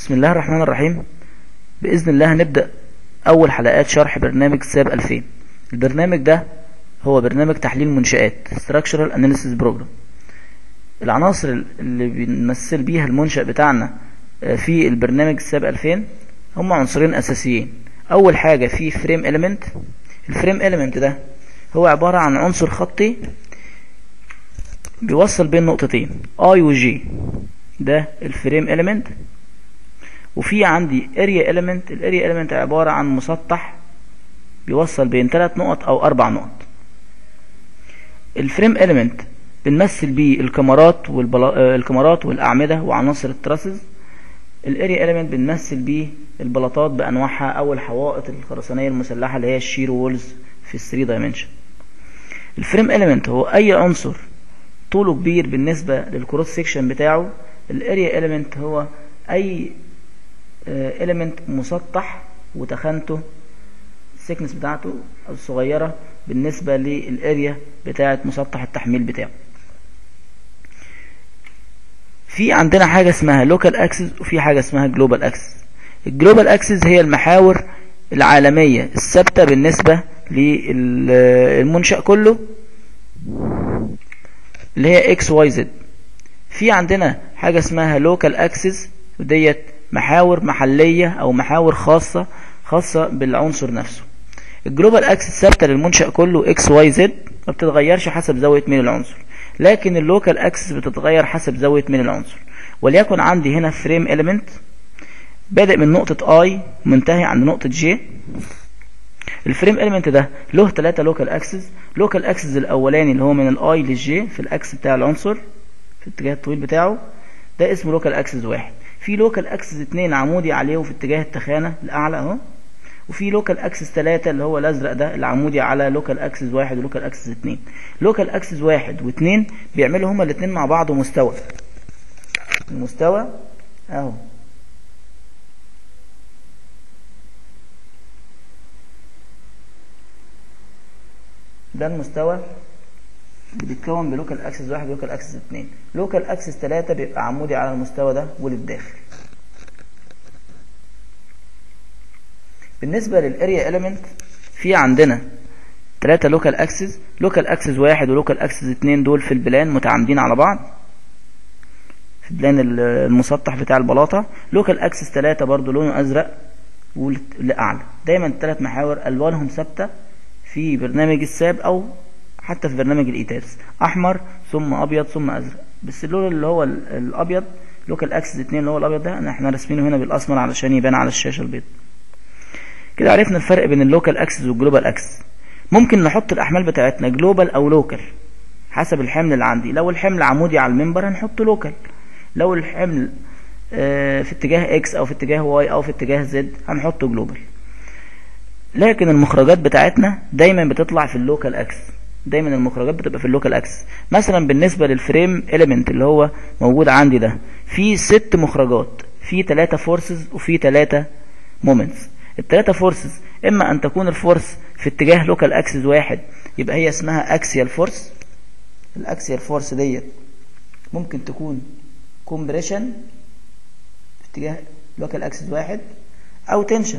بسم الله الرحمن الرحيم بإذن الله هنبدأ أول حلقات شرح برنامج ساب 2000 البرنامج ده هو برنامج تحليل منشآت Structural Analysis Program العناصر اللي بنمثل بيها المنشأ بتاعنا في البرنامج ساب 2000 هم عنصرين أساسيين أول حاجة في فريم إليمنت الفريم إليمنت ده هو عبارة عن عنصر خطي بيوصل بين نقطتين I و G ده الفريم إليمنت وفي عندي اريا element الاريا element عبارة عن مسطح بيوصل بين ثلاث نقط او اربع نقط الفريم element بنمثل بيه الكاميرات والبلا... الكاميرات والاعمدة وعناصر التراسز الاريا element بنمثل بيه البلاطات بانواعها او الحوائط الخرسانية المسلحة اللي هي الشير وولز في 3 دايمنشن الفريم element هو اي عنصر طوله كبير بالنسبة للكروس سيكشن بتاعه الاريا element هو اي element مسطح وتخانته السكنس بتاعته الصغيرة بالنسبة للاريا بتاعة مسطح التحميل بتاعه في عندنا حاجة اسمها local axis وفي حاجة اسمها global axis الجلوبال axis هي المحاور العالمية الثابتة بالنسبة للمنشأ كله اللي هي x y z في عندنا حاجة اسمها local axis وديت محاور محلية او محاور خاصة خاصة بالعنصر نفسه الجلوبال اكسس ثابتة للمنشأ كله اكس واي زد ما بتتغيرش حسب زاوية ميل العنصر لكن اللوكال اكسس بتتغير حسب زاوية ميل العنصر وليكن عندي هنا فريم اليمنت بادئ من نقطة اي منتهي عند نقطة جي الفريم اليمنت ده له ثلاثة لوكال اكسس لوكال اكسس الاولاني اللي هو من الاي للجي في الاكس بتاع العنصر في الاتجاه الطويل بتاعه ده اسمه لوكال اكسس واحد في لوكال اكسس اتنين عمودي عليه في اتجاه التخانة الاعلى اهو وفي لوكال اكسس تلاتة اللي هو الازرق ده العمودي على لوكال اكسس واحد ولوكال اكسس اتنين لوكال اكسس واحد واتنين بيعملوا هما الاتنين مع بعض مستوى المستوى اهو ده المستوى بيتكون بلوكال اكسس واحد ولوكال اكسس اتنين لوكال اكسس تلاتة بيبقى عمودي على المستوى ده وللداخل بالنسبة للاريا element في عندنا تلاتة لوكال اكسس لوكال اكسس واحد ولوكال اكسس اتنين دول في البلان متعامدين على بعض في البلان المسطح بتاع البلاطة لوكال اكسس تلاتة برضو لونه ازرق ولأعلى دايما التلات محاور الوانهم ثابتة في برنامج الساب او حتى في برنامج الايتابس احمر ثم ابيض ثم ازرق بس اللون اللي هو الابيض لوكال اكسس اتنين اللي هو الابيض ده احنا راسمينه هنا بالاسمر علشان يبان على الشاشه البيض كده عرفنا الفرق بين اللوكال اكسس والجلوبال اكسس ممكن نحط الاحمال بتاعتنا جلوبال او لوكال حسب الحمل اللي عندي لو الحمل عمودي على المنبر هنحط لوكال لو الحمل في اتجاه اكس او في اتجاه واي او في اتجاه زد هنحطه جلوبال لكن المخرجات بتاعتنا دايما بتطلع في اللوكال اكس دايما المخرجات بتبقى في اللوكال اكس مثلا بالنسبة للفريم اليمنت اللي هو موجود عندي ده في ست مخرجات في ثلاثة فورسز وفي ثلاثة مومنتس الثلاثة فورسز اما ان تكون الفورس في اتجاه لوكال اكسس واحد يبقى هي اسمها اكسيال فورس الاكسيال فورس ديت ممكن تكون كومبريشن في اتجاه لوكال اكسس واحد او تنشن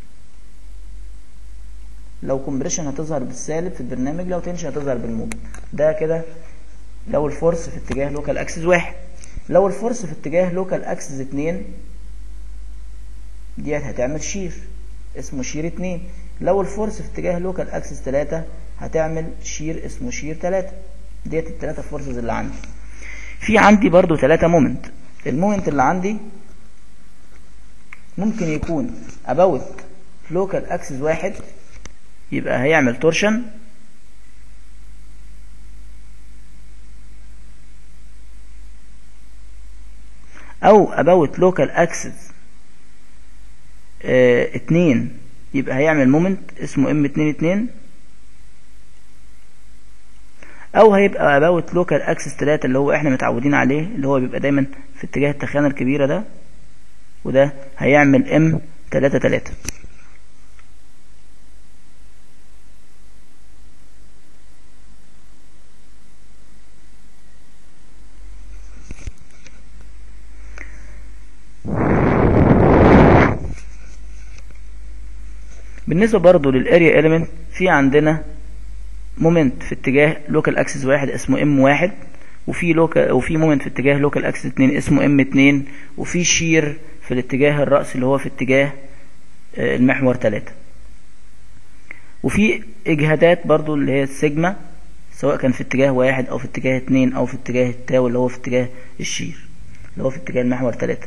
لو كومبريشن هتظهر بالسالب في البرنامج لو تنشن هتظهر بالموجب ده كده لو الفورس في اتجاه لوكال اكسس واحد لو الفورس في اتجاه لوكال اكسس اتنين ديت هتعمل شير اسمه شير اتنين لو الفورس في اتجاه لوكال اكسس تلاتة هتعمل شير اسمه شير تلاتة ديت التلاتة فورسز اللي عندي في عندي برضو تلاتة مومنت المومنت اللي عندي ممكن يكون ابوت لوكال اكسس واحد يبقى هيعمل تورشن او ابوت لوكال اكسس اه اتنين يبقى هيعمل مومنت اسمه ام اتنين اتنين او هيبقى ابوت لوكال اكسس تلاتة اللي هو احنا متعودين عليه اللي هو بيبقى دايما في اتجاه التخانة الكبيرة ده وده هيعمل ام تلاتة تلاتة بالنسبة برضو للاريا element في عندنا مومنت في اتجاه لوكال اكسس واحد اسمه ام واحد وفي لوكال وفي مومنت في اتجاه لوكال اكسس اتنين اسمه ام اتنين وفي شير في الاتجاه الرأسي اللي هو في اتجاه آه، المحور تلاتة وفي اجهادات برضو اللي هي السيجما سواء كان في اتجاه واحد او في اتجاه اتنين او في اتجاه التاو اللي هو في اتجاه الشير اللي هو في اتجاه المحور تلاتة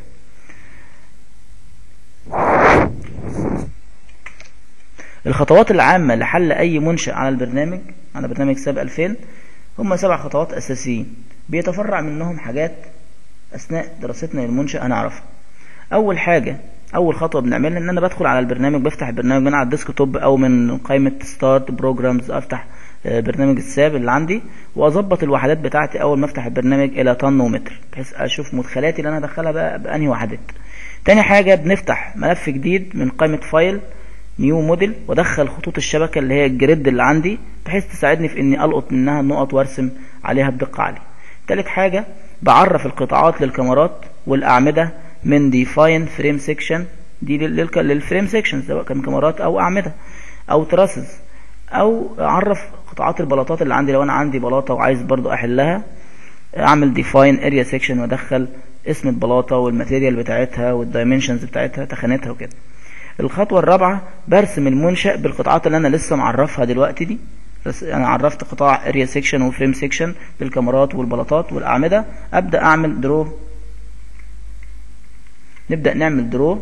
الخطوات العامة لحل أي منشأ على البرنامج على برنامج ساب 2000 هم سبع خطوات أساسيين بيتفرع منهم حاجات أثناء دراستنا للمنشأ هنعرفها أول حاجة أول خطوة بنعملها إن أنا بدخل على البرنامج بفتح البرنامج من على الديسك توب أو من قائمة ستارت بروجرامز أفتح آه، برنامج الساب اللي عندي وأظبط الوحدات بتاعتي أول ما أفتح البرنامج إلى طن ومتر بحيث أشوف مدخلاتي اللي أنا هدخلها بقى بأنهي وحدات تاني حاجة بنفتح ملف جديد من قائمة فايل نيو موديل وادخل خطوط الشبكة اللي هي الجريد اللي عندي بحيث تساعدني في اني القط منها النقط وارسم عليها بدقة عالية تالت حاجة بعرف القطاعات للكاميرات والاعمدة من ديفاين فريم سيكشن دي للك- للفريم سيكشن سواء كان كاميرات او اعمدة او تراسز او اعرف قطاعات البلاطات اللي عندي لو انا عندي بلاطة وعايز برضو احلها اعمل ديفاين اريا سيكشن وادخل اسم البلاطة والماتيريال بتاعتها والدايمنشنز بتاعتها تخانتها وكده الخطوة الرابعة برسم المنشأ بالقطاعات اللي أنا لسه معرفها دلوقتي دي بس أنا عرفت قطاع اريا سيكشن وفريم سيكشن للكاميرات والبلاطات والأعمدة أبدأ أعمل درو نبدأ نعمل درو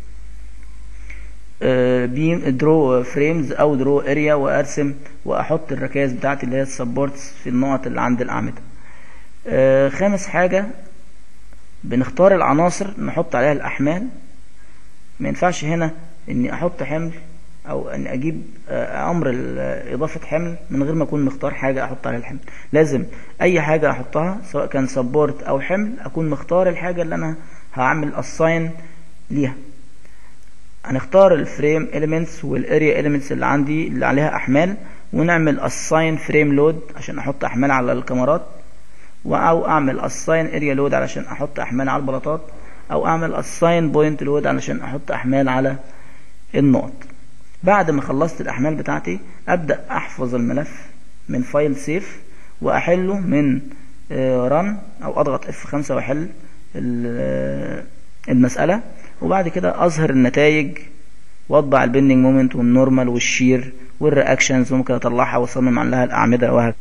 بيم درو فريمز أو درو اريا وأرسم وأحط الركائز بتاعتي اللي هي السبورتس في النقط اللي عند الأعمدة آه، خامس حاجة بنختار العناصر نحط عليها الأحمال ما ينفعش هنا اني احط حمل او ان اجيب آه، امر ال- اضافة حمل من غير ما اكون مختار حاجة احط عليها الحمل لازم اي حاجة احطها سواء كان سبورت او حمل اكون مختار الحاجة اللي انا هعمل اساين ليها هنختار الفريم elements والاريا elements اللي عندي اللي عليها احمال ونعمل assign frame load عشان احط احمال على الكاميرات او اعمل assign area load علشان احط احمال على البلاطات او اعمل assign point load علشان احط احمال على النقط بعد ما خلصت الاحمال بتاعتي ابدا احفظ الملف من فايل سيف واحله من رن او اضغط F5 واحل ال- آه، المسألة وبعد كده اظهر النتائج واطبع البندنج مومنت والنورمال والشير والرياكشنز وممكن اطلعها واصمم عليها الاعمدة وهكذا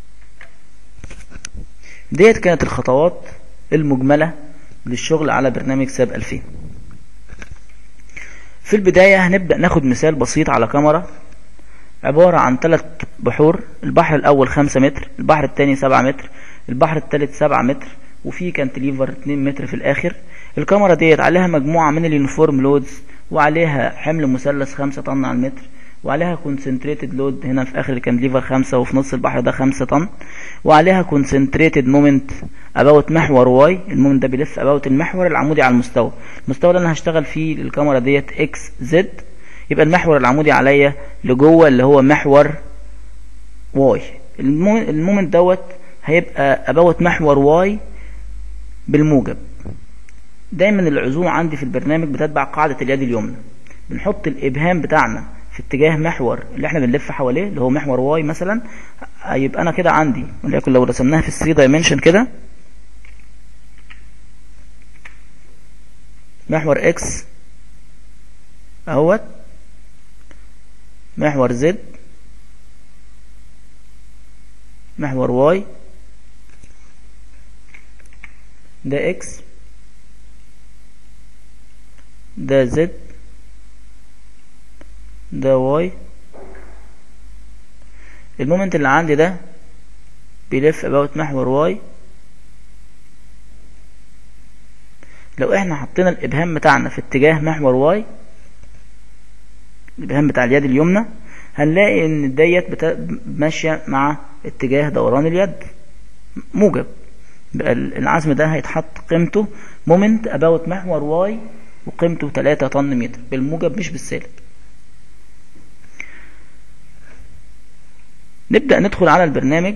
ديت كانت الخطوات المجملة للشغل على برنامج ساب 2000 في البداية هنبدأ ناخد مثال بسيط على كاميرا عبارة عن ثلاث بحور البحر الأول خمسة متر البحر الثاني سبعة متر البحر الثالث سبعة متر وفي كانتليفر اتنين متر في الآخر الكاميرا ديت عليها مجموعة من اليونيفورم لودز وعليها حمل مثلث خمسة طن على المتر وعليها كونسنتريتد لود هنا في اخر الكانتليفر خمسة وفي نص البحر ده خمسة طن وعليها كونسنتريتد مومنت اباوت محور واي المومنت ده بيلف اباوت المحور العمودي على المستوى المستوى اللي انا هشتغل فيه الكاميرا ديت اكس زد يبقى المحور العمودي عليا لجوه اللي هو محور واي المومنت المومنت دوت هيبقى اباوت محور واي بالموجب دايما العزوم عندي في البرنامج بتتبع قاعدة اليد اليمنى بنحط الابهام بتاعنا في اتجاه محور اللي احنا بنلف حواليه اللي هو محور واي مثلا يبقى انا كده عندي وليكن لو رسمناها في 3 دايمنشن كده محور اكس اهوت محور زد محور واي ده اكس ده زد ده واي المومنت اللي عندي ده بيلف about محور واي لو احنا حطينا الابهام بتاعنا في اتجاه محور واي الابهام بتاع اليد اليمنى هنلاقي ان ديت بتا... ماشيه مع اتجاه دوران اليد موجب بقى العزم ده هيتحط قيمته مومنت about محور واي وقيمته 3 طن متر بالموجب مش بالسالب نبدأ ندخل على البرنامج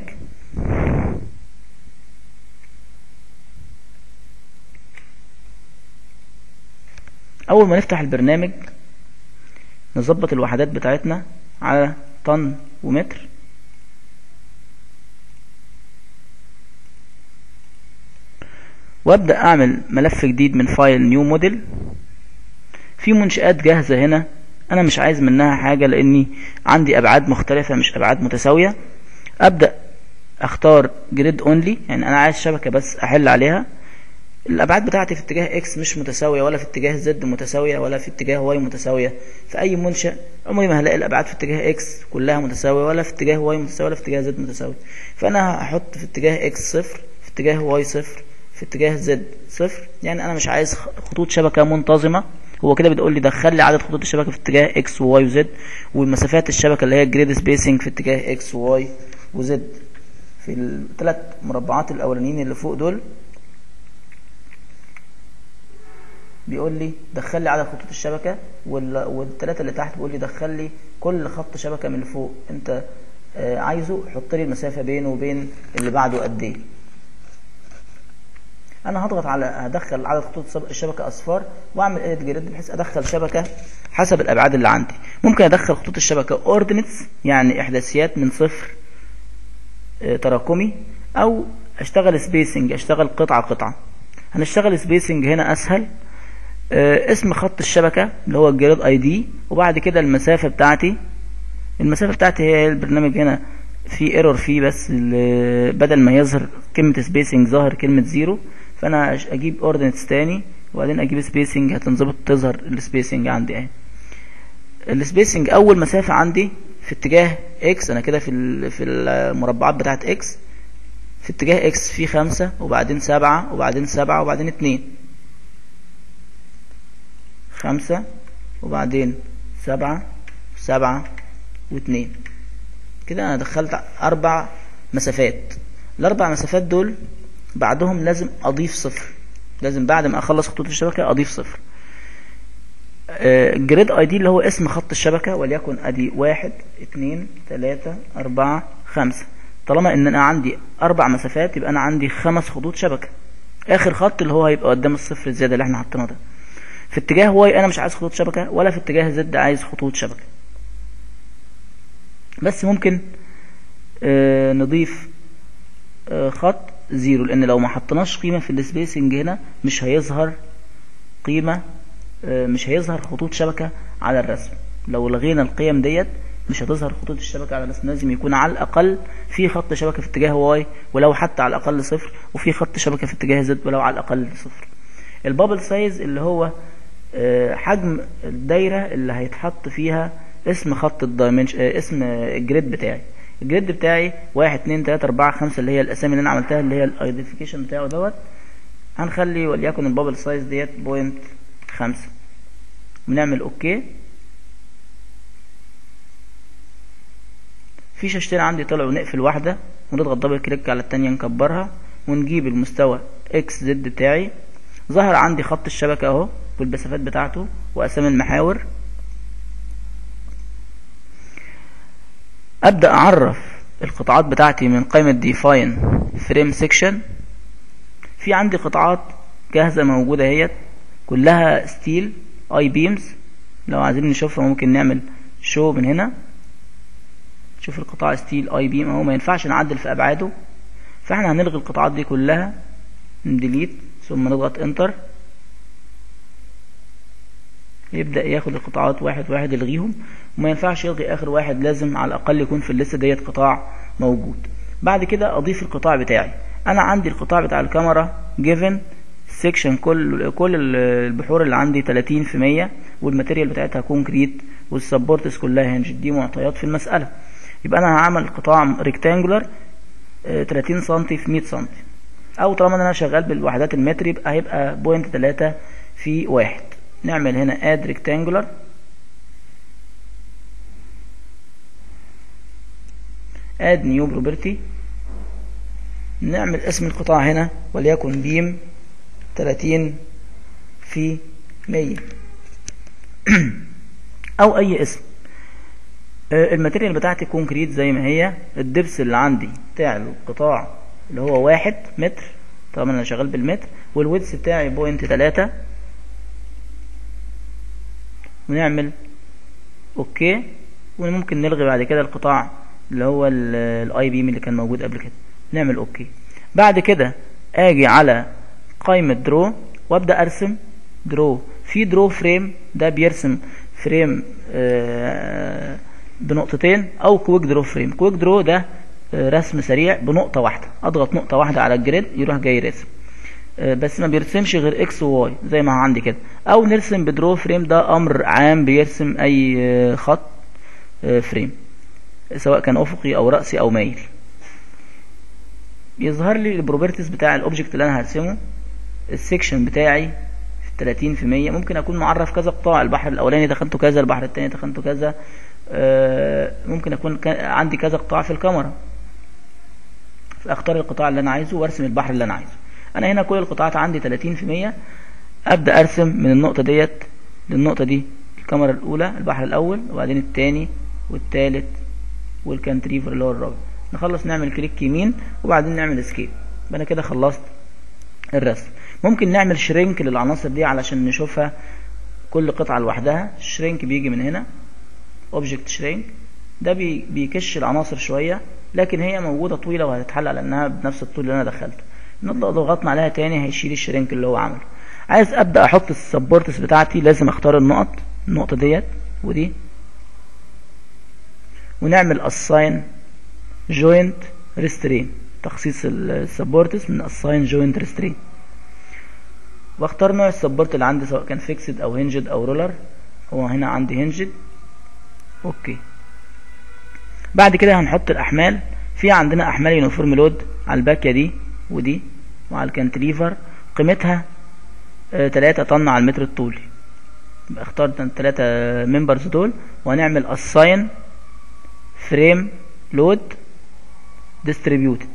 أول ما نفتح البرنامج نظبط الوحدات بتاعتنا على طن ومتر وابدأ اعمل ملف جديد من فايل نيو موديل في منشآت جاهزة هنا انا مش عايز منها حاجة لاني عندي ابعاد مختلفة مش ابعاد متساوية ابدأ اختار جريد اونلي يعني انا عايز شبكة بس احل عليها الابعاد بتاعتي في اتجاه اكس مش متساويه ولا في اتجاه زد متساويه ولا في اتجاه واي متساويه في اي منشا عمري ما هلاقي الابعاد في اتجاه اكس كلها متساويه ولا في اتجاه واي متساويه ولا في اتجاه زد متساوي فانا هحط في اتجاه اكس صفر في اتجاه واي صفر في اتجاه زد صفر يعني انا مش عايز خطوط شبكه منتظمه هو كده بيقول لي دخل لي عدد خطوط الشبكه في اتجاه اكس وواي وزد ومسافات الشبكه اللي هي الجريد سبيسنج في اتجاه اكس وواي وزد في الثلاث مربعات الاولانيين اللي فوق دول بيقول لي دخل لي عدد خطوط الشبكه والثلاثه اللي تحت بيقول لي دخل لي كل خط شبكه من اللي فوق انت عايزه حط لي المسافه بينه وبين اللي بعده قد ايه انا هضغط على هدخل عدد خطوط الشبكه اصفار واعمل اديت جريد بحيث ادخل شبكه حسب الابعاد اللي عندي ممكن ادخل خطوط الشبكه اوردينتس يعني احداثيات من صفر تراكمي او اشتغل سبيسنج اشتغل قطعه قطعه هنشتغل سبيسنج هنا اسهل اسم خط الشبكة اللي هو الجريد اي دي وبعد كده المسافة بتاعتي المسافة بتاعتي هي البرنامج هنا في ايرور فيه بس بدل ما يظهر كلمة سبيسنج ظاهر كلمة زيرو فانا اجيب اوردينتس تاني وبعدين اجيب سبيسنج هتنظبط تظهر السبيسنج عندي اهي السبيسنج اول مسافة عندي في اتجاه اكس انا كده في في المربعات بتاعت اكس في اتجاه اكس في خمسة وبعدين سبعة وبعدين سبعة وبعدين اتنين خمسة وبعدين سبعة سبعة واتنين كده انا دخلت اربع مسافات الاربع مسافات دول بعدهم لازم اضيف صفر لازم بعد ما اخلص خطوط الشبكة اضيف صفر الجريد اي دي اللي هو اسم خط الشبكة وليكن ادي واحد اتنين تلاتة اربعة خمسة طالما ان انا عندي اربع مسافات يبقى انا عندي خمس خطوط شبكة اخر خط اللي هو هيبقى قدام الصفر الزيادة اللي احنا حاطينه ده في اتجاه واي انا مش عايز خطوط شبكة ولا في اتجاه زد عايز خطوط شبكة بس ممكن آه نضيف آه خط زيرو لان لو ما حطيناش قيمة في السبيسنج هنا مش هيظهر قيمة آه مش هيظهر خطوط شبكة على الرسم لو لغينا القيم ديت مش هتظهر خطوط الشبكة على الرسم لازم يكون على الأقل في خط شبكة في اتجاه واي ولو حتى على الأقل صفر وفي خط شبكة في اتجاه زد ولو على الأقل صفر البابل سايز اللي هو حجم الدايرة اللي هيتحط فيها اسم خط الدايمنش اسم الجريد بتاعي الجريد بتاعي واحد اتنين تلاتة اربعة خمسة اللي هي الاسامي اللي انا عملتها اللي هي الايدنتيفيكيشن بتاعه دوت هنخلي وليكن البابل سايز ديت بوينت خمسة ونعمل اوكي في شاشتين عندي طلعوا نقفل واحدة ونضغط دبل كليك على التانية نكبرها ونجيب المستوى اكس زد بتاعي ظهر عندي خط الشبكة اهو والمسافات بتاعته واسامي المحاور ابدا اعرف القطاعات بتاعتي من قائمه define frame section في عندي قطاعات جاهزه موجوده اهيت كلها ستيل اي بيمز لو عايزين نشوفها ممكن نعمل شو من هنا شوف القطاع ستيل اي بيم اهو ما ينفعش نعدل في ابعاده فاحنا هنلغي القطاعات دي كلها نديليت ثم نضغط انتر يبدأ ياخد القطاعات واحد واحد يلغيهم وما ينفعش يلغي اخر واحد لازم على الاقل يكون في الليسته ديت قطاع موجود بعد كده اضيف القطاع بتاعي انا عندي القطاع بتاع الكاميرا جيفن سيكشن كل كل البحور اللي عندي 30 في 100 والماتيريال بتاعتها كونكريت والسبورتس كلها هنج دي معطيات في المساله يبقى انا هعمل قطاع ريكتانجولار 30 سم في 100 سم او طالما انا شغال بالوحدات المتر يبقى هيبقى بوينت 3 في واحد نعمل هنا اد rectangular اد نيو بروبرتي نعمل اسم القطاع هنا وليكن بيم 30 في 100 او اي اسم الماتيريال بتاعتي كونكريت زي ما هي الدبس اللي عندي بتاع القطاع اللي هو واحد متر طبعا انا شغال بالمتر والويدث بتاعي بوينت تلاتة ونعمل اوكي وممكن نلغي بعد كده القطاع اللي هو الاي بيم اللي كان موجود قبل كده نعمل اوكي بعد كده اجي على قائمة درو وابدأ ارسم درو في درو فريم ده بيرسم فريم آه بنقطتين او كويك درو فريم كويك درو ده آه رسم سريع بنقطة واحدة اضغط نقطة واحدة على الجريد يروح جاي رسم آه بس ما بيرسمش غير اكس وواي زي ما عندي كده او نرسم بدرو فريم ده امر عام بيرسم اي خط فريم سواء كان افقي او رأسي او مايل يظهر لي البروبرتيز بتاع الاوبجكت اللي انا هرسمه السكشن بتاعي في 30% ممكن اكون معرف كذا قطاع البحر الاولاني دخلته كذا البحر الثاني دخلته كذا ممكن اكون عندي كذا قطاع في الكاميرا فاختار القطاع اللي انا عايزه وارسم البحر اللي انا عايزه انا هنا كل القطاعات عندي 30% ابدا ارسم من النقطه ديت للنقطه دي الكاميرا الاولى البحر الاول وبعدين الثاني والثالث والكانتريفر اللي هو الرابع نخلص نعمل كليك يمين وبعدين نعمل اسكيب انا كده خلصت الرسم ممكن نعمل شرينك للعناصر دي علشان نشوفها كل قطعة لوحدها الشرينك بيجي من هنا اوبجكت شرينك ده بي بيكش العناصر شوية لكن هي موجودة طويلة وهتتحل على انها بنفس الطول اللي انا دخلته نطلع ضغطنا عليها تاني هيشيل الشرينك اللي هو عمله عايز ابدا احط السبورتس بتاعتي لازم اختار النقط النقطة ديت ودي ونعمل assign joint restrain تخصيص السبورتس من assign joint restrain واختار نوع السبورت اللي عندي سواء كان فيكسد او هنجد او رولر هو هنا عندي هنجد اوكي بعد كده هنحط الاحمال في عندنا احمال يونيفورم لود على الباكيه دي ودي وعلى الكانتليفر قيمتها آه 3 طن على المتر الطولي اختار الثلاثه ممبرز دول وهنعمل assign فريم لود distributed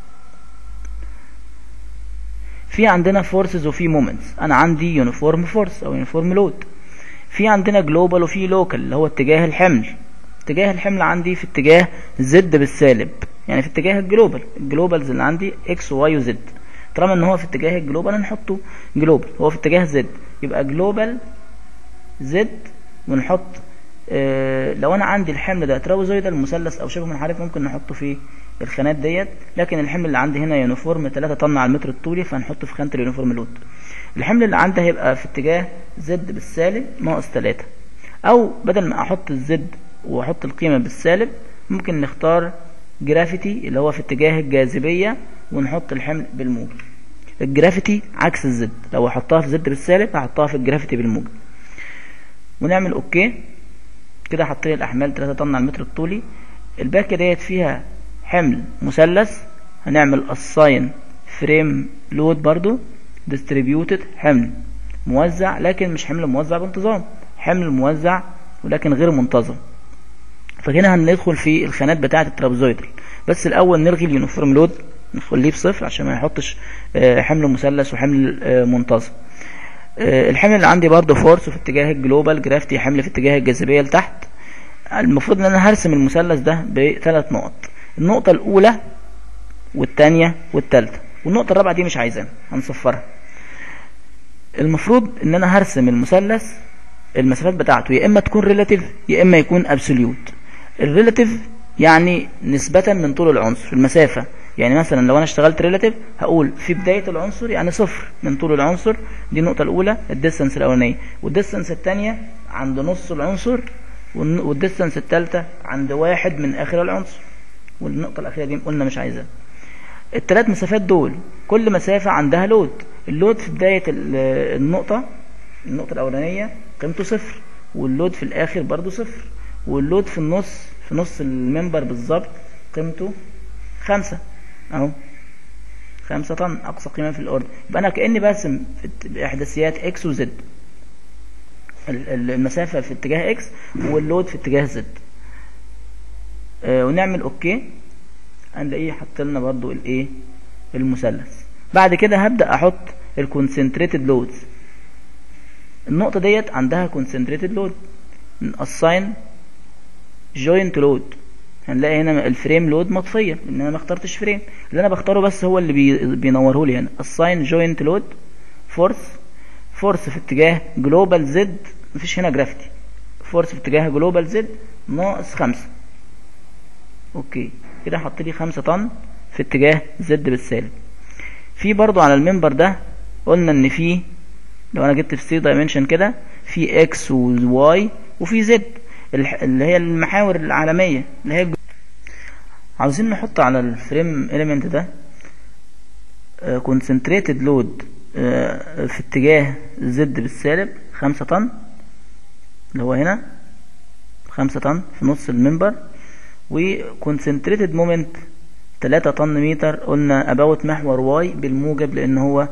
في عندنا فورسز وفي مومنتس انا عندي يونيفورم فورس او يونيفورم لود في عندنا جلوبال وفي لوكال اللي هو اتجاه الحمل اتجاه الحمل عندي في اتجاه زد بالسالب يعني في اتجاه الجلوبال الجلوبالز اللي عندي اكس وواي وزد طالما ان هو في اتجاه الجلوبال هنحطه جلوبال هو في اتجاه زد يبقى جلوبال زد ونحط اه لو انا عندي الحمل ده ترابيزويدال مثلث او شبه منحرف ممكن نحطه في الخانات ديت لكن الحمل اللي عندي هنا يونيفورم 3 طن على المتر الطولي فهنحطه في خانه اليونيفورم لود الحمل اللي عندي هيبقى في اتجاه زد بالسالب ناقص 3 او بدل ما احط الزد واحط القيمه بالسالب ممكن نختار جرافيتي اللي هو في اتجاه الجاذبيه ونحط الحمل بالموجب الجرافيتي عكس الزد لو احطها في زد بالسالب هحطها في الجرافيتي بالموجب ونعمل اوكي كده حطينا الاحمال 3 طن على المتر الطولي الباكيه ديت فيها حمل مثلث هنعمل assign فريم لود برضو distributed حمل موزع لكن مش حمل موزع بانتظام حمل موزع ولكن غير منتظم فهنا هندخل في الخانات بتاعة الترابزويدال بس الاول نلغي اليونيفورم لود نخليه بصفر عشان ما يحطش حمل مثلث وحمل منتظم الحمل اللي عندي برضو فورس في اتجاه الجلوبال جرافتي حمل في اتجاه الجاذبية لتحت المفروض ان انا هرسم المثلث ده بثلاث نقط النقطة الأولى والثانية والثالثة والنقطة الرابعة دي مش عايزاها هنصفرها المفروض ان انا هرسم المثلث المسافات بتاعته يا اما تكون ريلاتيف يا اما يكون ابسوليوت الريلاتيف يعني نسبة من طول العنصر المسافة يعني مثلا لو انا اشتغلت ريلاتيف هقول في بداية العنصر يعني صفر من طول العنصر دي النقطة الاولى الديستانس الاولانية والديستانس الثانية عند نص العنصر والديستانس الثالثة عند واحد من اخر العنصر والنقطة الأخيرة دي قلنا مش عايزاها الثلاث مسافات دول كل مسافة عندها لود اللود في بداية النقطة النقطة الأولانية قيمته صفر واللود في الآخر برضو صفر واللود في النص في نص المنبر بالظبط قيمته خمسة أهو خمسة طن أقصى قيمة في الأرض يبقى أنا كأني برسم إحداثيات إكس وزد المسافة في اتجاه إكس واللود في اتجاه زد آه ونعمل اوكي هنلاقيه حط لنا برضو الايه المثلث بعد كده هبدا احط الكونسنتريتد لودز النقطه ديت عندها كونسنتريتد لود من assign joint load هنلاقي هنا الفريم لود مطفيه لان انا ما اخترتش فريم اللي انا بختاره بس هو اللي بي بينوره لي هنا assign joint load force force في اتجاه جلوبال زد مفيش هنا جرافيتي فورس في اتجاه جلوبال زد ناقص خمسة اوكي كده حط لي خمسة طن في اتجاه زد بالسالب في برضو على المنبر ده قلنا ان في لو انا جبت في 3 دايمنشن كده في اكس وواي وفي زد اللي هي المحاور العالمية اللي هي عاوزين نحط على الفريم element ده كونسنتريتد لود في اتجاه زد بالسالب خمسة طن اللي هو هنا خمسة طن في نص المنبر وكونسنتريتد مومنت تلاتة طن متر قلنا اباوت محور واي بالموجب لان هو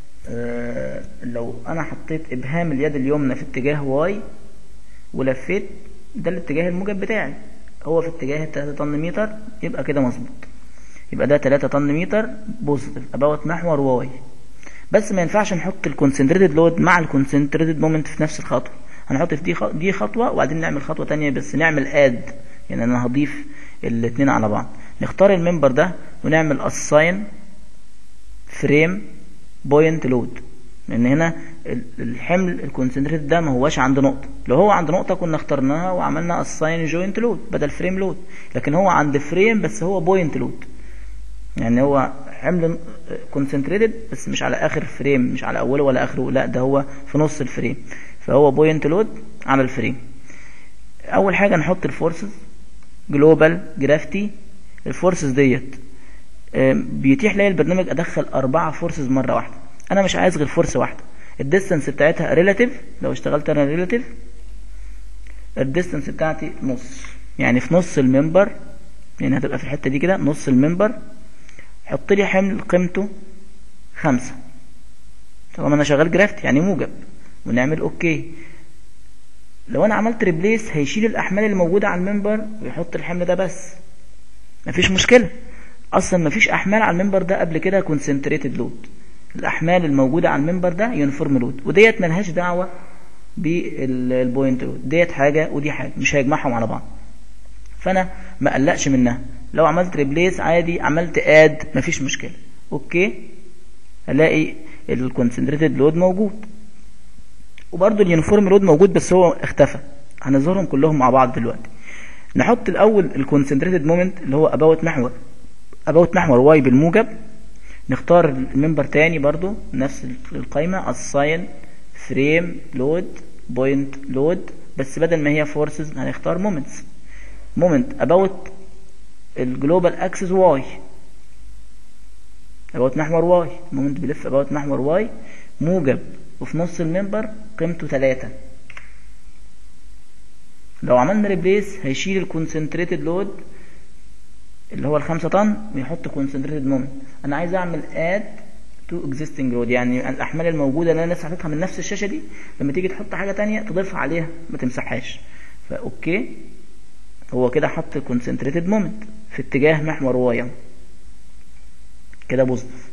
آه لو انا حطيت ابهام اليد اليمنى في اتجاه واي ولفيت ده الاتجاه الموجب بتاعي هو في اتجاه التلاتة طن متر يبقى كده مظبوط يبقى ده تلاتة طن متر بوزيتيف اباوت محور واي بس ما ينفعش نحط الكونسنتريتد لود مع الكونسنتريتد مومنت في نفس الخطوه هنحط في دي دي خطوه وبعدين نعمل خطوه تانية بس نعمل اد يعني انا هضيف الاثنين على بعض نختار الممبر ده ونعمل اساين فريم بوينت لود لان هنا الحمل الكونسنتريتد ده ما هواش عند نقطه لو هو عند نقطه كنا اخترناها وعملنا اساين جوينت لود بدل فريم لود لكن هو عند فريم بس هو بوينت لود يعني هو حمل كونسنتريتد بس مش على اخر فريم مش على اوله ولا اخره لا ده هو في نص الفريم فهو بوينت لود على الفريم اول حاجه نحط الفورسز جلوبال جرافتي الفورسز ديت بيتيح لي البرنامج ادخل اربعة فورسز مره واحده انا مش عايز غير فورس واحده الديستانس بتاعتها ريلاتيف لو اشتغلت انا ريلاتيف الديستانس بتاعتي نص يعني في نص الممبر يعني هتبقى في الحته دي كده نص الممبر حط لي حمل قيمته خمسة طالما انا شغال جرافت يعني موجب ونعمل اوكي لو انا عملت ريبليس هيشيل الاحمال اللي موجودة على المنبر ويحط الحمل ده بس مفيش مشكلة اصلا مفيش احمال على المنبر ده قبل كده كونسنتريتد لود الاحمال الموجودة على المنبر ده يونيفورم لود وديت ملهاش دعوة بالبوينت لود ديت حاجة ودي حاجة مش هيجمعهم على بعض فانا ما قلقش منها لو عملت ريبليس عادي عملت اد مفيش مشكلة اوكي الاقي الكونسنتريتد لود موجود وبرده اليونيفورم لود موجود بس هو اختفى هنظهرهم كلهم مع بعض دلوقتي نحط الاول الكونسنتريتد مومنت اللي هو اباوت محور اباوت محور واي بالموجب نختار الممبر تاني برضو نفس القايمة assign فريم لود بوينت لود بس بدل ما هي فورسز هنختار مومنتس مومنت about الجلوبال اكسس واي about محور واي مومنت بيلف about محور واي موجب وفي نص الممبر قيمته 3 لو عملنا ريبليس هيشيل الكونسنتريتد لود اللي هو الخمسة طن ويحط كونسنتريتد مومنت انا عايز اعمل اد تو اكزيستنج لود يعني الاحمال الموجوده اللي انا لسه حاططها من نفس الشاشه دي لما تيجي تحط حاجه تانية تضيفها عليها ما تمسحهاش فاوكي هو كده حط كونسنتريتد مومنت في اتجاه محور واي كده بوزيتيف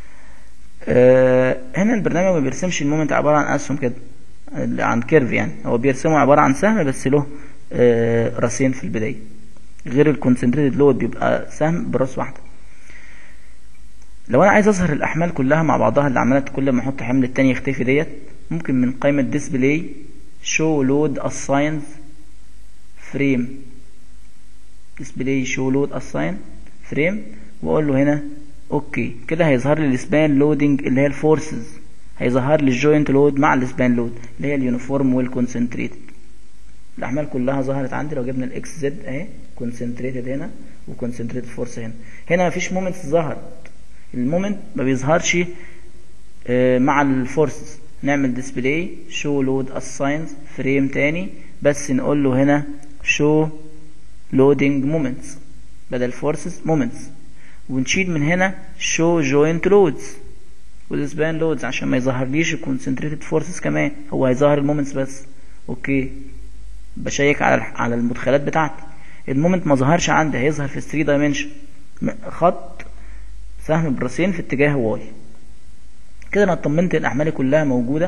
آه هنا البرنامج ما بيرسمش المومنت عباره عن اسهم كده عن كيرف يعني هو بيرسمه عباره عن سهم بس له آه راسين في البدايه غير الكونسنتريتد لود بيبقى سهم براس واحده لو انا عايز اظهر الاحمال كلها مع بعضها اللي عماله كل ما احط حمل التاني يختفي ديت ممكن من قائمه ديسبلاي شو لود اساينز فريم ديسبلاي شو لود اساين فريم واقول له هنا اوكي كده هيظهر لي السبان لودنج اللي هي الفورسز هيظهر لي الجوينت لود مع السبان لود اللي هي اليونيفورم والكونسنتريتد الاحمال كلها ظهرت عندي لو جبنا الاكس زد اهي كونسنتريتد هنا وكونسنتريتد فورس هنا هنا مفيش مومنتس ظهرت المومنت ما بيظهرش مع الفورسز نعمل ديسبلاي شو لود اساينز فريم تاني بس نقول له هنا شو لودنج مومنتس بدل فورسز مومنتس ونشيل من هنا شو جوينت لودز والسبان لودز عشان ما يظهرليش الكونسنتريتد فورسز كمان هو هيظهر المومنتس بس اوكي بشيك على على المدخلات بتاعتي المومنت ما ظهرش عندي هيظهر في 3 دايمنشن خط سهم براسين في اتجاه واي كده انا اطمنت الاحمال كلها موجوده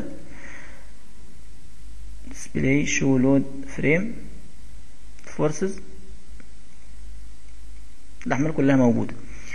display show load frame forces الاحمال كلها موجوده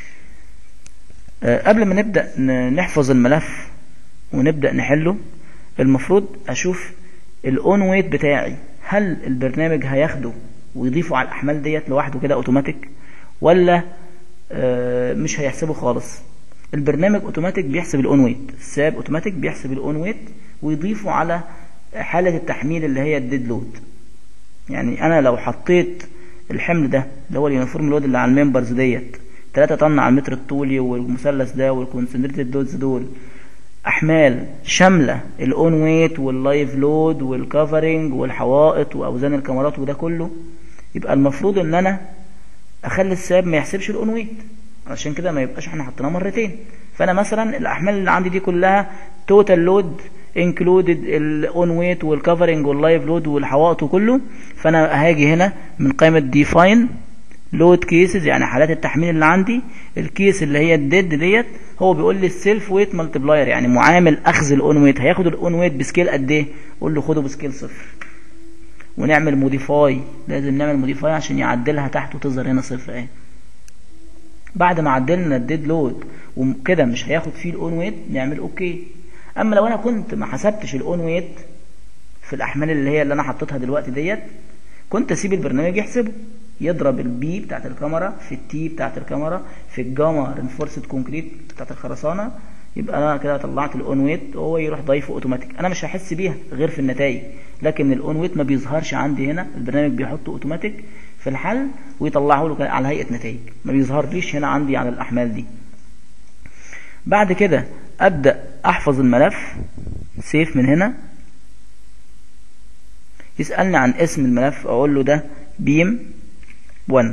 أه قبل ما نبدا نحفظ الملف ونبدا نحله المفروض اشوف الاون ويت بتاعي هل البرنامج هياخده ويضيفه على الاحمال ديت لوحده كده اوتوماتيك ولا آه، مش هيحسبه خالص البرنامج اوتوماتيك بيحسب الاون ويت الساب اوتوماتيك بيحسب الاون ويت ويضيفه على حالة التحميل اللي هي الديد لود يعني انا لو حطيت الحمل ده اللي هو اليونيفورم لود اللي على الممبرز ديت 3 طن على المتر الطولي والمثلث ده والكونسنتريتد لودز دول احمال شامله الاون ويت واللايف لود والكفرنج والحوائط واوزان الكاميرات وده كله يبقى المفروض ان انا اخلي الساب ما يحسبش الاون ويت عشان كده ما يبقاش احنا حطيناه مرتين فانا مثلا الاحمال اللي عندي دي كلها توتال لود انكلودد الاون ويت والكفرنج واللايف لود والحوائط وكله فانا هاجي هنا من قائمه ديفاين لود كيسز يعني حالات التحميل اللي عندي الكيس اللي هي الديد ديت هو بيقول لي السيلف ويت مالتبلاير يعني معامل اخذ الاون ويت هياخد الاون ويت بسكيل قد ايه قول له خده بسكيل صفر ونعمل موديفاي لازم نعمل موديفاي عشان يعدلها تحت وتظهر هنا صفر اهي بعد ما عدلنا الديد لود وكده مش هياخد فيه الاون ويت نعمل اوكي اما لو انا كنت ما حسبتش الاون ويت في الاحمال اللي هي اللي انا حطيتها دلوقتي ديت كنت اسيب البرنامج يحسبه يضرب البي بتاعت الكاميرا في التي بتاعت الكاميرا في الجاما رينفورسد كونكريت بتاعت الخرسانه يبقى انا كده طلعت الاون ويت وهو يروح ضايفه اوتوماتيك انا مش هحس بيها غير في النتائج لكن الاون ويت ما بيظهرش عندي هنا البرنامج بيحطه اوتوماتيك في الحل ويطلعه له على هيئه نتائج ما بيظهرليش هنا عندي على الاحمال دي بعد كده ابدا احفظ الملف سيف من هنا يسالني عن اسم الملف اقول له ده بيم 1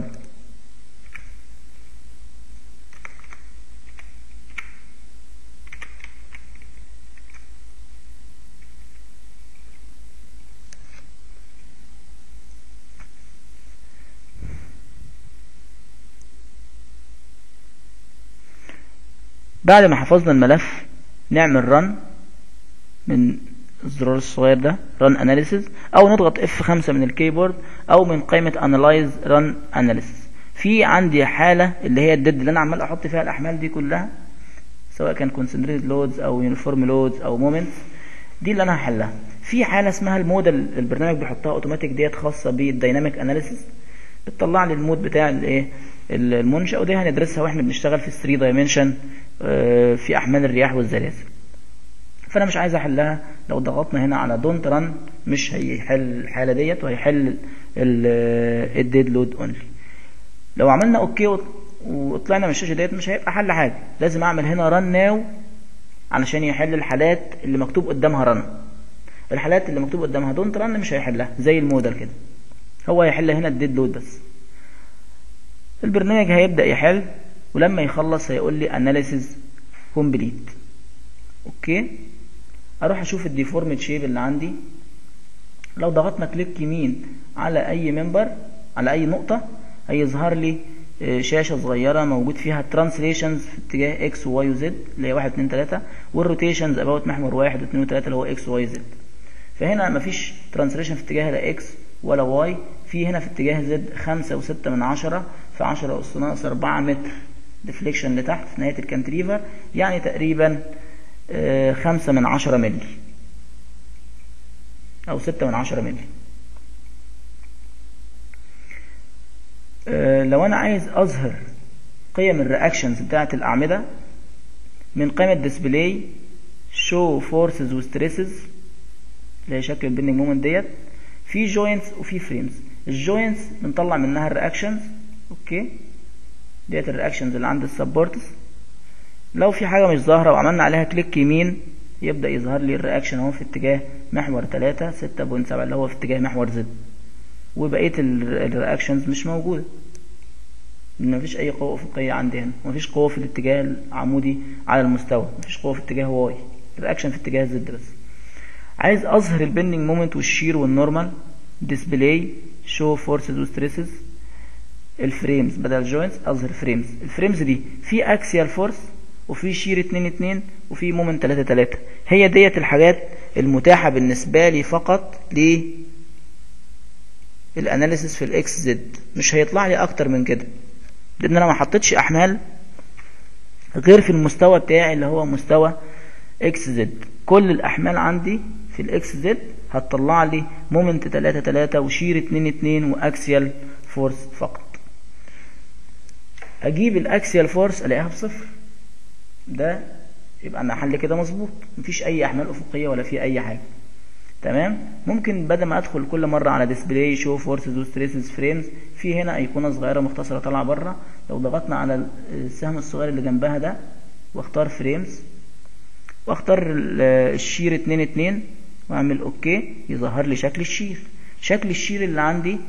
بعد ما حفظنا الملف نعمل رن من الزرار الصغير ده run analysis او نضغط F5 من الكيبورد او من قائمة analyze run analysis في عندي حالة اللي هي الديد اللي انا عمال احط فيها الاحمال دي كلها سواء كان concentrated loads او uniform loads او moments دي اللي انا هحلها في حالة اسمها الموديل البرنامج بيحطها اوتوماتيك ديت خاصة بالديناميك اناليسيس بتطلع لي المود بتاع الايه المنشأ ودي هندرسها واحنا بنشتغل في 3 دايمنشن في احمال الرياح والزلازل فانا مش عايز احلها لو ضغطنا هنا على دونت ران مش هيحل الحاله ديت وهيحل الديد لود اونلي لو عملنا اوكي وطلعنا من الشاشه ديت مش هيبقى حل حاجه لازم اعمل هنا ران ناو علشان يحل الحالات اللي مكتوب قدامها ران الحالات اللي مكتوب قدامها دونت ران مش هيحلها زي الموديل كده هو هيحل هنا الديد لود بس البرنامج هيبدا يحل ولما يخلص هيقول لي اناليسيز كومبليت اوكي اروح اشوف الديفورمد شيب اللي عندي لو ضغطنا كليك يمين على اي منبر على اي نقطة هيظهر لي شاشة صغيرة موجود فيها ترانسليشنز في اتجاه اكس وواي وزد اللي هي واحد اتنين تلاتة والروتيشنز اباوت محور واحد واتنين وتلاتة اللي هو اكس وواي زد فهنا مفيش ترانسليشن في اتجاه لا اكس ولا واي في هنا في اتجاه زد خمسة وستة من عشرة في عشرة أس ناقص أربعة متر ديفليكشن لتحت في نهاية الكانتريفر يعني تقريبا خمسة من عشرة ملي أو ستة من عشرة ملي لو أنا عايز أظهر قيم الرياكشنز بتاعة الأعمدة من قائمة ديسبلاي شو فورسز وستريسز اللي هي شكل البندنج مومنت ديت في جوينتس وفي فريمز الجوينتس بنطلع منها الرياكشنز اوكي ديت الرياكشنز اللي عند السبورتس لو في حاجة مش ظاهرة وعملنا عليها كليك يمين يبدأ يظهر لي الرياكشن اهو في اتجاه محور 3 6.7 اللي هو في اتجاه محور زد وبقية الرياكشنز مش موجودة لأن مفيش أي قوة أفقية عندي هنا مفيش قوة في الاتجاه العمودي على المستوى مفيش قوة في اتجاه واي الرياكشن في اتجاه زد بس عايز أظهر البندنج مومنت والشير والنورمال ديسبلاي شو فورسز وستريسز الفريمز بدل جوينتس اظهر فريمز الفريمز دي في اكسيال فورس وفي شير 2 2 وفي مومنت 3 3 هي ديت الحاجات المتاحة بالنسبة لي فقط ل الاناليسيس في الاكس زد مش هيطلع لي اكتر من كده لان انا ما حطيتش احمال غير في المستوى بتاعي اللي هو مستوى اكس زد كل الاحمال عندي في الاكس زد هتطلع لي مومنت 3 3 وشير 2 2 واكسيال فورس فقط اجيب الاكسيال فورس الاقيها بصفر ده يبقى انا حل كده مظبوط مفيش اي احمال افقيه ولا في اي حاجه تمام ممكن بدل ما ادخل كل مره على ديسبلاي شو فورسز وستريسز فريمز في هنا ايقونه صغيره مختصره طالعه بره لو ضغطنا على السهم الصغير اللي جنبها ده واختار فريمز واختار الشير 2 2 واعمل اوكي يظهر لي شكل الشير شكل الشير اللي عندي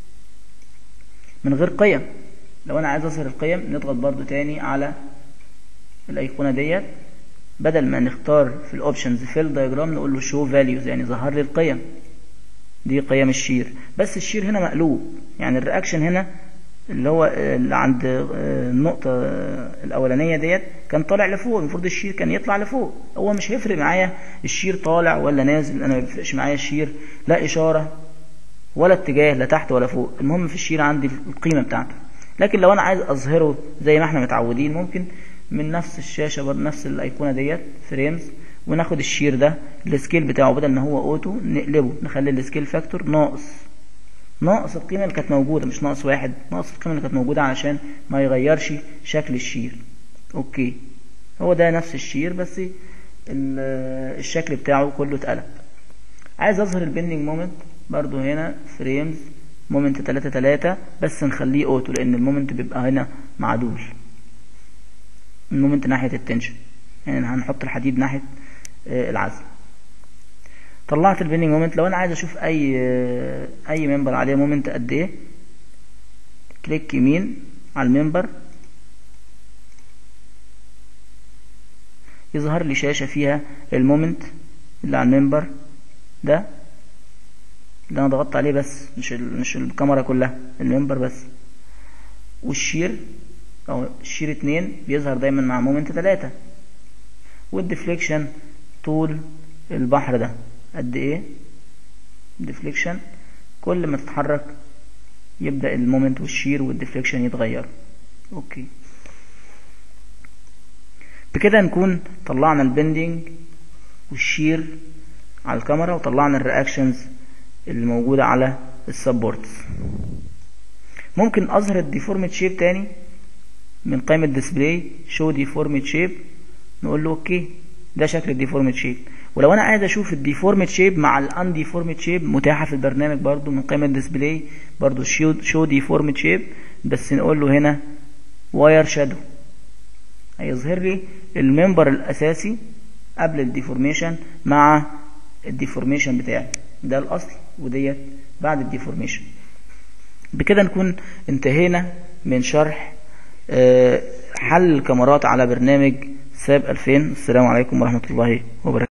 من غير قيم لو انا عايز اظهر القيم نضغط برضو تاني على الايقونه ديت بدل ما نختار في الاوبشنز فيل دايجرام نقول له شو فاليوز يعني ظهر لي القيم دي قيم الشير بس الشير هنا مقلوب يعني الرياكشن هنا اللي هو اللي عند النقطة الأولانية ديت كان طالع لفوق المفروض الشير كان يطلع لفوق هو مش هيفرق معايا الشير طالع ولا نازل أنا ما بيفرقش معايا الشير لا إشارة ولا اتجاه لا تحت ولا فوق المهم في الشير عندي القيمة بتاعته لكن لو أنا عايز أظهره زي ما احنا متعودين ممكن من نفس الشاشة برضه نفس الأيقونة ديت فريمز وناخد الشير ده السكيل بتاعه بدل ما هو اوتو نقلبه نخلي السكيل فاكتور ناقص ناقص القيمة اللي كانت موجودة مش ناقص واحد ناقص القيمة اللي كانت موجودة علشان ما يغيرش شكل الشير اوكي هو ده نفس الشير بس الشكل بتاعه كله اتقلب عايز اظهر البندنج مومنت برضو هنا فريمز مومنت 3 3 بس نخليه اوتو لان المومنت بيبقى هنا معدول المومنت ناحية التنشن يعني هنحط الحديد ناحية العزم طلعت البيننج مومنت لو انا عايز اشوف اي اي ممبر عليه مومنت قد ايه كليك يمين على الممبر يظهر لي شاشة فيها المومنت اللي على الممبر ده اللي انا ضغطت عليه بس مش مش الكاميرا كلها الممبر بس والشير او الشير اتنين بيظهر دايما مع مومنت تلاتة والديفليكشن طول البحر ده قد ايه ديفليكشن كل ما تتحرك يبدأ المومنت والشير والديفليكشن يتغير اوكي بكده نكون طلعنا البندنج والشير على الكاميرا وطلعنا الرياكشنز اللي موجودة على السبورتس ممكن اظهر الديفورمت شيب تاني من قائمة ديسبلاي شو ديفورمت شيب نقول له اوكي ده شكل الديفورمت شيب ولو انا عايز اشوف الديفورمت شيب مع الان ديفورمت شيب متاحه في البرنامج برضو من قائمه ديسبلاي برضو شو شو ديفورمت شيب بس نقول له هنا واير شادو هيظهر لي الممبر الاساسي قبل الديفورميشن مع الديفورميشن بتاعي ده الاصل وديت بعد الديفورميشن بكده نكون انتهينا من شرح حل الكاميرات على برنامج ساب 2000 السلام عليكم ورحمة الله وبركاته